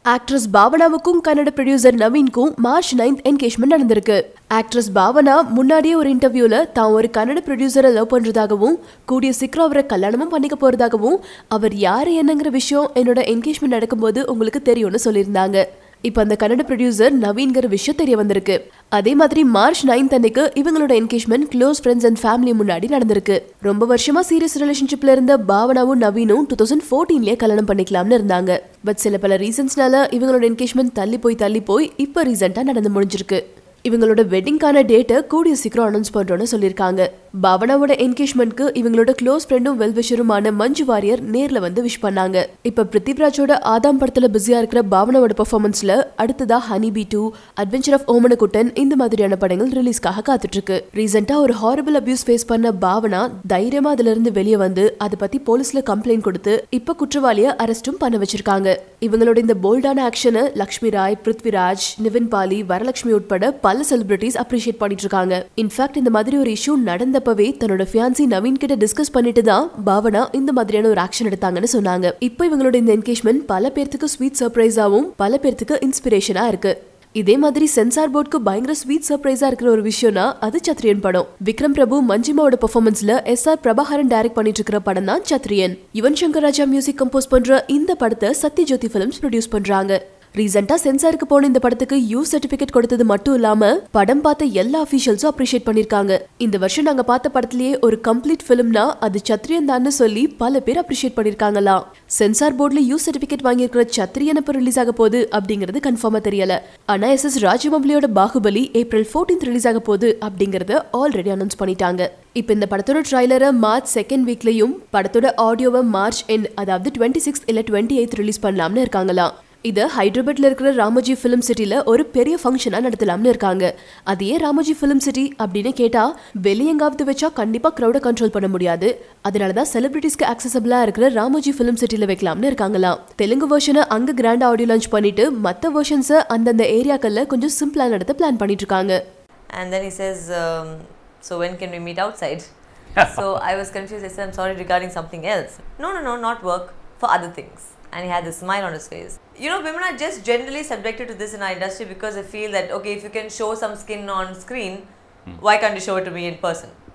Actress பாவனாவுக்கும் Kannada producer நவீன்க்கும் March ninth engagement நடந்திருக்கு ஆக்ட்ரஸ் பாவனா முன்னாடியே ஒரு இன்டர்வியூல தான் ஒரு கன்னட ப்ரொடியூசரை லவ் பண்றதாகவும் கூடிய சீக்கிரம் அவரை கல்யாணமும் பண்ணிக்க போறதாகவும் அவர் யாரு என்னங்கிற விஷயம் என்னோட என்கேஜ்மெண்ட் நடக்கும்போது உங்களுக்கு தெரியும்னு சொல்லியிருந்தாங்க இப்போ அந்த கன்னட ப்ரொடியூசர் நவீன்கிற விஷயம் தெரிய வந்திருக்கு அதே மாதிரி மார்ச் நைன்த் அன்னைக்கு இவங்களோட engagement close friends and family முன்னாடி நடந்திருக்கு ரொம்ப வருஷமா சீரியஸ் ரிலேஷன்ஷிப்ல இருந்த பாவனாவும் நவீனும் டூ தௌசண்ட் ஃபோர்டீன்லயே கல்யாணம் பண்ணிக்கலாம்னு இருந்தாங்க பட் சில பல ரீசன்ஸ்னால இவங்களோட என்கேஜ்மெண்ட் தள்ளி போய் தள்ளி போய் இப்போ ரீசெண்டா நடந்து முடிஞ்சிருக்கு இவங்களோட வெட்டிங்கான டேட்டை கூடிய சீக்கிரம் அனௌன்ஸ் பண்றோம்னு சொல்லியிருக்காங்க பாவனாவோட என்கேஜ்மெண்ட்க்கு இவங்களோட க்ளோஸ் ஃப்ரெண்டும் வெல்விஷருமான மஞ்சு வாரியர் நேர்ல வந்து விஷ் பண்ணாங்க இப்ப பிருத்திவிராஜோட ஆதாம் படத்துல பிஸியா இருக்கிற பாவனாவோட பெர்ஃபார்மன்ஸ்ல அடுத்ததா honey bee two adventure of Omanakuttan இந்த மாதிரியான படங்கள் ரிலீஸ்க்காக காத்துட்டு இருக்கு ரீசெண்டா ஒரு ஹாரபிள் அபியூஸ் ஃபேஸ் பண்ண பாவனா தைரியமா அதுல இருந்து வெளியே வந்து அதை பத்தி போலீஸ்ல கம்ப்ளைண்ட் கொடுத்து இப்ப குற்றவாளிய அரெஸ்டும் பண்ண வச்சிருக்காங்க இவங்களோட இந்த போல்டான ஆக்ஷனை லக்ஷ்மி ராய் பிருத்விராஜ் நிவின் பாலி வரலட்சுமி உட்பட பல செலிபிரிட்டிஸ் அப்ரிஷியேட் பண்ணிட்டு இருக்காங்க இன்ஃபேக்ட் இந்த மாதிரி ஒரு இஷ்யூ நடந்தப்பவே தன்னோட ஃபியான்சி நவீன் கிட்ட டிஸ்கஸ் பண்ணிட்டு தான் பாவனா இந்த மாதிரியான ஒரு ஆக்ஷன் எடுத்தாங்கன்னு சொன்னாங்க இப்போ இவங்களோட இந்த என்கேஜ்மெண்ட் பல பேர்த்துக்கு ஸ்வீட் சர்ப்ரைஸாவும் பல பேர்த்துக்கு இன்ஸ்பிரேஷனா இருக்கு இதே மாதிரி சென்சார் போர்டுக்கு பயங்கர ஸ்வீட் சர்ப்ரைஸா இருக்கிற ஒரு விஷயம்னா அது சத்ரியன் படம் விக்ரம் பிரபு மஞ்சிமாவோட பெர்ஃபார்மன்ஸ்ல எஸ் ஆர் பிரபாகரன் டைரக்ட் பண்ணிட்டு இருக்கிற படம் தான் சத்ரியன் யுவன் சங்கர் ராஜா மியூசிக் கம்போஸ் பண்ற இந்த படத்தை சத்யஜோதி பிலிம்ஸ் ப்ரொடியூஸ் பண்றாங்க ரீசெண்டா சென்சாருக்கு போன இந்த படத்துக்கு யூ சர்டிபிகேட் கொடுத்தது மட்டும் இல்லாம படம் பார்த்த எல்லா அபிஷியல்ஸும் அப்ரிஷியேட் பண்ணிருக்காங்க இந்த வருஷம் நாங்க பார்த்த படத்திலேயே ஒரு கம்ப்ளீட் பிலிம்னா அது சத்ரியன் தான் சொல்லி பல பேர் அப்ரிஷியேட் பண்ணிருக்காங்களாம் சென்சார் போர்ட்ல யூ சர்டிபிகேட் வாங்கியிருக்கிற சத்ரியன் எப்ப ரிலீஸ் ஆக போகுது அப்படிங்கறது கன்ஃபார்மா தெரியல ஆனா எஸ் எஸ் ராஜமௌலியோட பாகுபலி ஏப்ரல் 14th ரிலீஸ் ஆக போகுது அப்படிங்கறத ஆல்ரெடி அனௌன்ஸ் பண்ணிட்டாங்க இப்போ இந்த படத்தோட ட்ரைலரை மார்ச் செகண்ட் வீக்லயும் படத்தோட ஆடியோவை மார்ச் என் அதாவது டுவெண்ட்டி சிக்ஸ் இல்ல டுவெண்ட்டி எயித் ரிலீஸ் பண்ணலாம்னு இருக்காங்களாம் இதை ஹைதராபாத்ல இருக்கிற ராமோஜி ஃபிலிம் சிட்டில ஒரு பெரிய ஃபங்க்ஷனா நடத்தலாம்னு இருக்காங்க அது ஏன் ராமோஜி ஃபிலிம் சிட்டி அப்படின்னு கேட்டா வெளியெங்காவது வச்சா கண்டிப்பா க்ரௌட கண்ட்ரோல் பண்ண முடியாது அதனாலதான் செலிபிரிட்டிஸ்க்கு ஆக்சசபிளா இருக்கிற ராமோஜி ஃபிலிம் சிட்டில வைக்கலாம்னு இருக்காங்களாம் தெலுங்கு வெர்ஷனை அங்க கிராண்ட் ஆடியோ லான்ச் பண்ணிட்டு மத்த வெர்ஷன்ஸை அந்தந்த ஏரியாக்கள்ல கொஞ்சம் சிம்பிளா நடத்த பிளான் பண்ணிட்டு இருக்காங்க And then he says, um, So when can we meet outside? so I was confused. I said, I'm sorry regarding something else. No, no, no, not work, for other things. And he had this smile on his face. You know, women are just generally subjected to this in our industry because they feel that, okay, if you can show some skin on screen, why can't you show it to me in person?